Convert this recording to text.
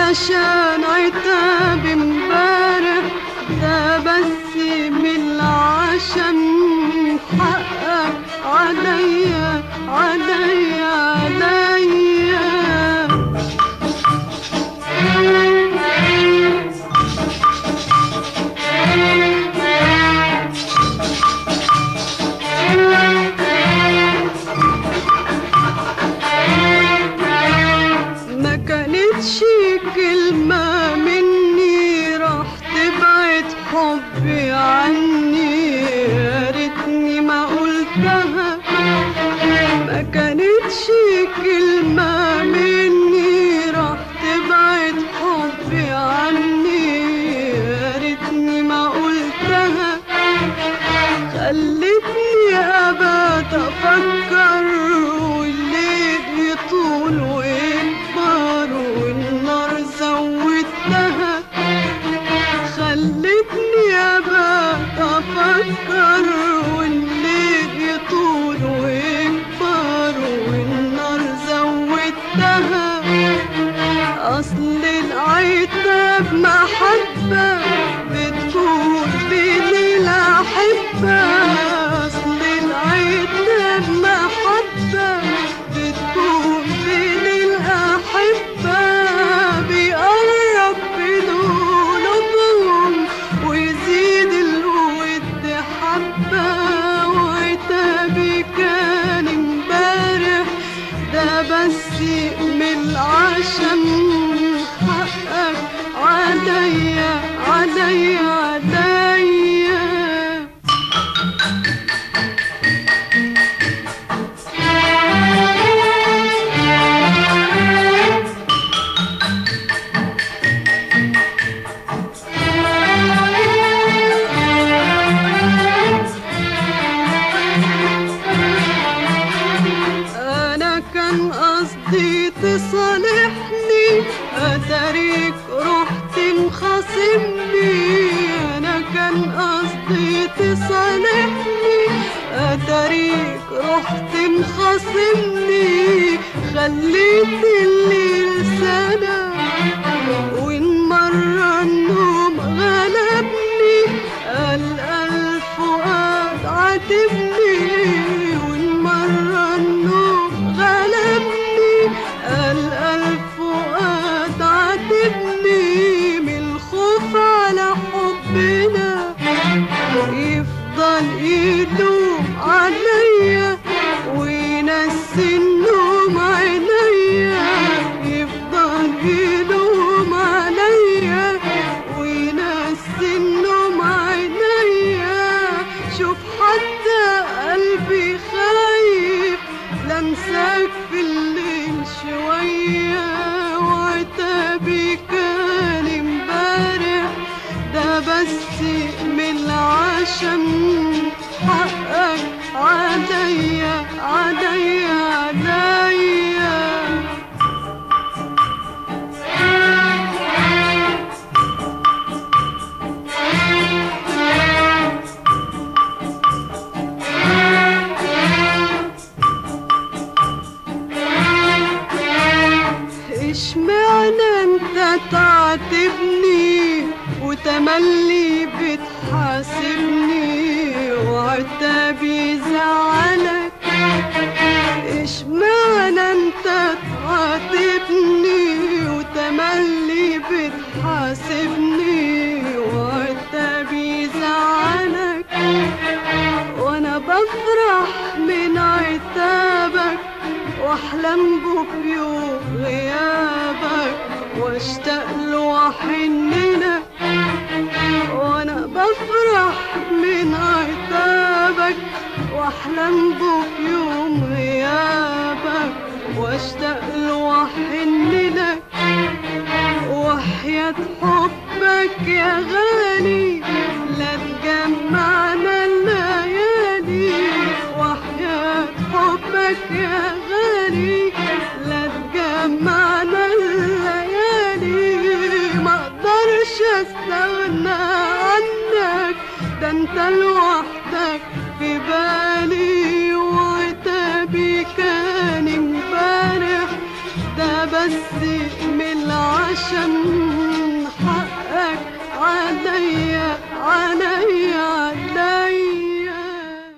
عشان عتاب امبارح ده بس من العشم حقك عليا عليا عليا ما كانتش كلمة مني راح تبعد حبي عني يا ريتني ما قلتها ما كانتش كلمة مني راح تبعد حبي عني يا ريتني ما قلتها خلتني ابات افكر والليل يطول ويكبر والنار زودتها خلتني ابات افكر والليل يطول ويكبر والنار زودتها اصل العتاب محبة بتكون بين الاحبة اصل العتاب محبة بتكون بين الاحبة بيقرب بدون قلوبهم ويزيد الود حبة وعتابي كان امبارح ده بس من العشم حقك عليا عليا عليا انا كان قصدي تصالحني اتاريك رحت مخاصمني انا كان قصدي تصالحني اتاريك رحت مخاصمني خليت الليل سنة وان مرة النوم غلبني قال الفؤاد عاتبني وان مرة النوم غلبني قال الفؤاد عاتبني من الخوف على حبنا يفضل يلوم عليا وينسي النوم عينيا يفضل يلوم عليا وينسي النوم عينيا شوف حتى قلبي خايف لمساك في الليل شوية وعتابي كان امبارح ده بس من العشم حقك عليا عليا عليا اشمعنى انت تعاتبني وتملي بتحاسبني وعتابي زعلك اشمعنى انت تعاتبني وتملي بتحاسبني وعتابي زعلك وانا بفرح من عتابك واحلم بك يوم غيابك واشتاق له واحن لك وانا بفرح من عتابك واحلم بك يوم غيابك واشتاق له واحن لك وحياة حبك يا غالي لا تجمعنا الليالي وحياة حبك يا غالي لا تجمعنا الليالي ما اقدرش استغنى عنك ده انت لوحدك في بالي وعتابي كان امبارح ده بس من العالم عشان حقك عليا عليا